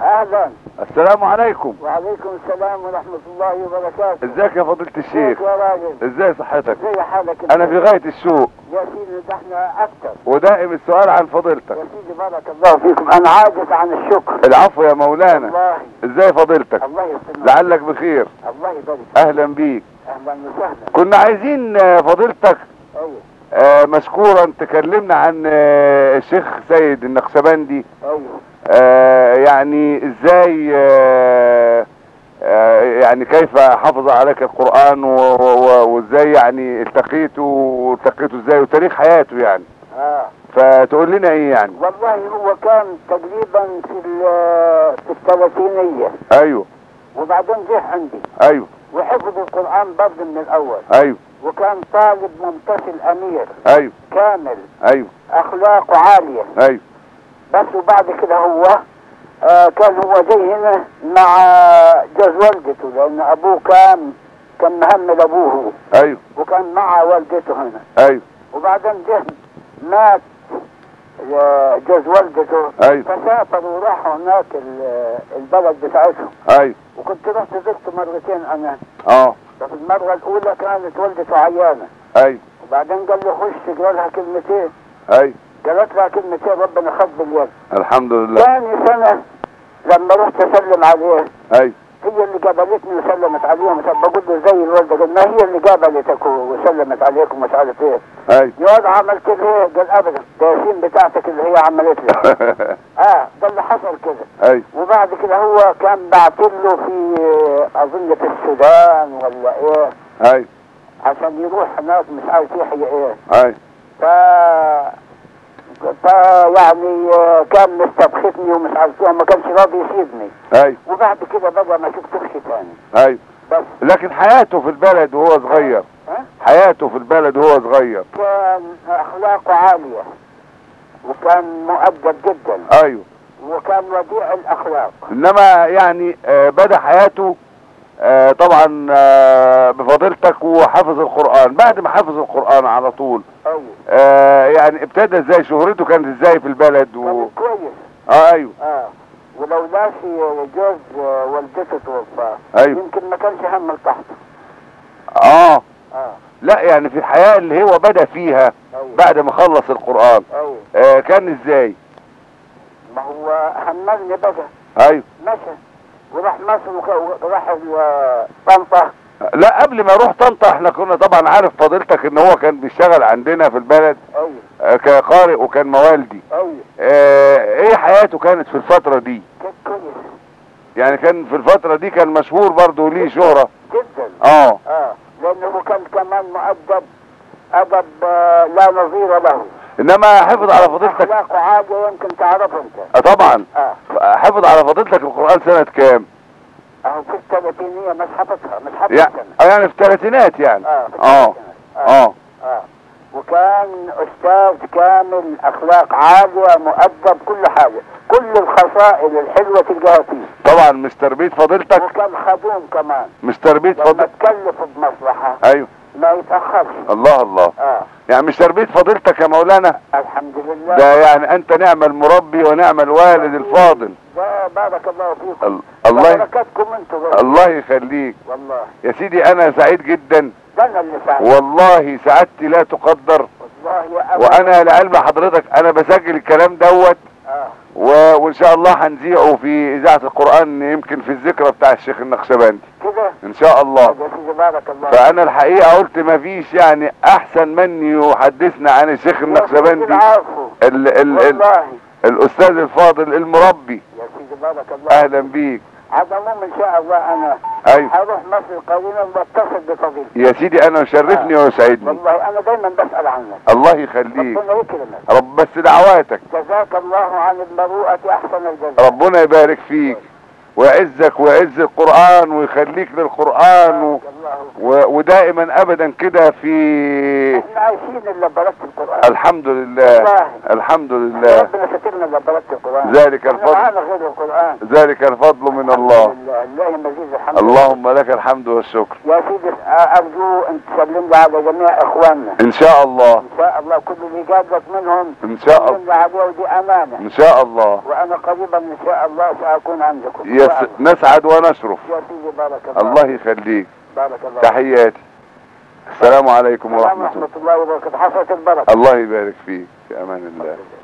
اهلا السلام عليكم وعليكم السلام ورحمة الله وبركاته ازيك يا فضيلة الشيخ ازيك يا راجل ازاي صحتك ازي حالك انت؟ انا في غاية الشوق يا سيدي ده احنا اكتر ودائم السؤال عن فضيلتك يا سيدي بارك الله فيكم انا عاجز عن الشكر العفو يا مولانا والله ازاي فضيلتك الله يسلمك لعلك بخير الله يبارك اهلا بيك اهلا وسهلا كنا عايزين آه، فضيلتك ايوه آه، مشكورا تكلمنا عن آه، الشيخ سيد النقشبندي ايوه آه، يعني ازاي آه، آه، يعني كيف حافظ عليك القرآن و- و- وازاي يعني التقيته والتقيته ازاي وتاريخ حياته يعني اه فتقول لنا ايه يعني والله هو كان تقريبا في ال- في الثلاثينية ايوه وبعدين جه عندي ايوه وحفظ القرآن برضه من الأول ايوه وكان طالب ممتثل أمير ايوه كامل ايوه أخلاقه عالية ايوه بس وبعد كده هو آه كان هو جاي هنا مع جوز والدته لأن أبوه كان كان مهمل أبوه ايوه وكان مع والدته هنا ايوه وبعدين جه مات آه، جوز والدته ايوه فسافروا وراحوا هناك ال- البلد بتاعتهم ايوه وكنت رحت زرته مرتين انا اه ففي المرة الأولى كانت والدته عيانة ايوه وبعدين قال لي خش اقرا لها كلمتين ايوه قالت لها كلمتين ربنا خد باليد الحمد لله ثاني سنة لما رحت اسلم عليه ايوه هي اللي قابلتني وسلمت عليهم طب بقول له زي الوالدة قال ما هي اللي قابلتك وسلمت عليكم ومش عارف ايه ايوه يا واد عملت له ايه؟ قال ابدا ده ياسين بتاعتك اللي هي عملت لك اه ده اللي حصل كده ايوه وبعد كده هو كان بعت له في اظن في السودان ولا ايه ايوه عشان يروح هناك مش عارف يحيى ايه ايوه ف ف يعني آه، كان مستبخسني ومش عارف ايه ما كانش راضي يسيبني ايوه وبعد كده بقى ما شفتوش تاني ايوه بس لكن حياته في البلد وهو صغير ها؟ حياته في البلد وهو صغير كان اخلاقه عاليه وكان مؤدب جدا ايوه وكان وديع الاخلاق انما يعني آه، بدا حياته آه، طبعا آه، بفضيلتك وحفظ القرآن بعد ما حفظ القرآن على طول ايوه آه، يعني ابتدى ازاي شهرته كانت ازاي في البلد و... كان كويس اه ايوه اه ولولا في جوز آه، والدته توفى ايوه يمكن ما كانش هم تحته اه اه لا يعني في الحياة اللي هو بدا فيها ايوه بعد ما خلص القرآن ايوه آه، كان ازاي ما هو هملني بقى ايوه مشى وراح مصر وك- وراح ال- طنطا لا قبل ما يروح طنطا احنا كنا طبعا عارف فضيلتك ان هو كان بيشتغل عندنا في البلد ايوه آه، كقارئ وكان موالدي ايوه آه، ايه حياته كانت في الفترة دي كان كويس يعني كان في الفترة دي كان مشهور برضه ليه شهرة جدا اه اه لانه كان كمان مؤدب ادب آه، لا نظير له انما حفظ على فضيلتك اخلاقه عاليه يمكن تعرفه انت آه طبعا اه حفظ على فضيلتك القرآن سنة كام اهو في الثلاثينيه مش حافظها مش حافظ يعني سنه آه، يعني في الثلاثينات يعني اه في اه الثلاثينات. اه اه اه وكان استاذ كامل اخلاق عاليه مؤدب كل حاجه كل الخصائل الحلوه تلقاها فيه طبعا مش تربية فضيلتك وكان خدوم كمان مش تربية لما فضيلتك تكلف بمصلحه ايوه ما يتاخرش الله الله اه يعني مش تربية فضيلتك يا مولانا الحمد لله ده يعني انت نعم المربي ونعم الوالد الفاضل ده بارك الله فيكم ال- الله بركاتكم انتم بقى. الله يخليك والله يا سيدي انا سعيد جدا ده انا اللي سعيد والله سعادتي لا تقدر والله يا أبا- وانا لعلم حضرتك انا بسجل الكلام دوت اه و... وان شاء الله هنذيعه في اذاعة القرآن يمكن في الذكرى بتاع الشيخ النقشبندي كده ان شاء الله يا سيدي بارك الله فانا الحقيقة قلت ما فيش يعني احسن من يحدثنا عن الشيخ النقشبندي العفو ال... ال... ال... والله الاستاذ الفاضل المربي يا سيدي بارك الله اهلا بيك على العموم ان شاء الله انا ايوه هروح مصر قليلا واتصل بفضيلتك يا سيدي انا يشرفني ويسعدني والله انا دايما بسال عنك الله يخليك ربنا يكرمك رب بس دعواتك جزاك الله عن المروءة احسن الجزاء ربنا يبارك فيك ويعزك ويعز القرآن ويخليك للقرآن و... الله و... ودائما ابدا كده في احنا عايشين الا بركة القرآن الحمد لله والله. الحمد لله ربنا سترنا الا بركة القرآن ذلك احنا الفضل معانا غير القرآن ذلك الفضل من الله لله الله مزيد الحمد لله اللهم لك الحمد والشكر يا سيدي ارجو ان تسلم لي على جميع اخواننا ان شاء الله ان شاء الله كل اللي جاب لك منهم ان شاء الله سلم لي عليه ودي امانه ان شاء الله وانا قريبا ان شاء الله ساكون عندكم إن يس... شاء الله. نسعد ونشرف يا سيدي بارك الله الله يخليك بارك الله تحياتي السلام عليكم السلام ورحمة الله ورحمه الله وبركاته حصلت البركه الله يبارك فيك في امان الله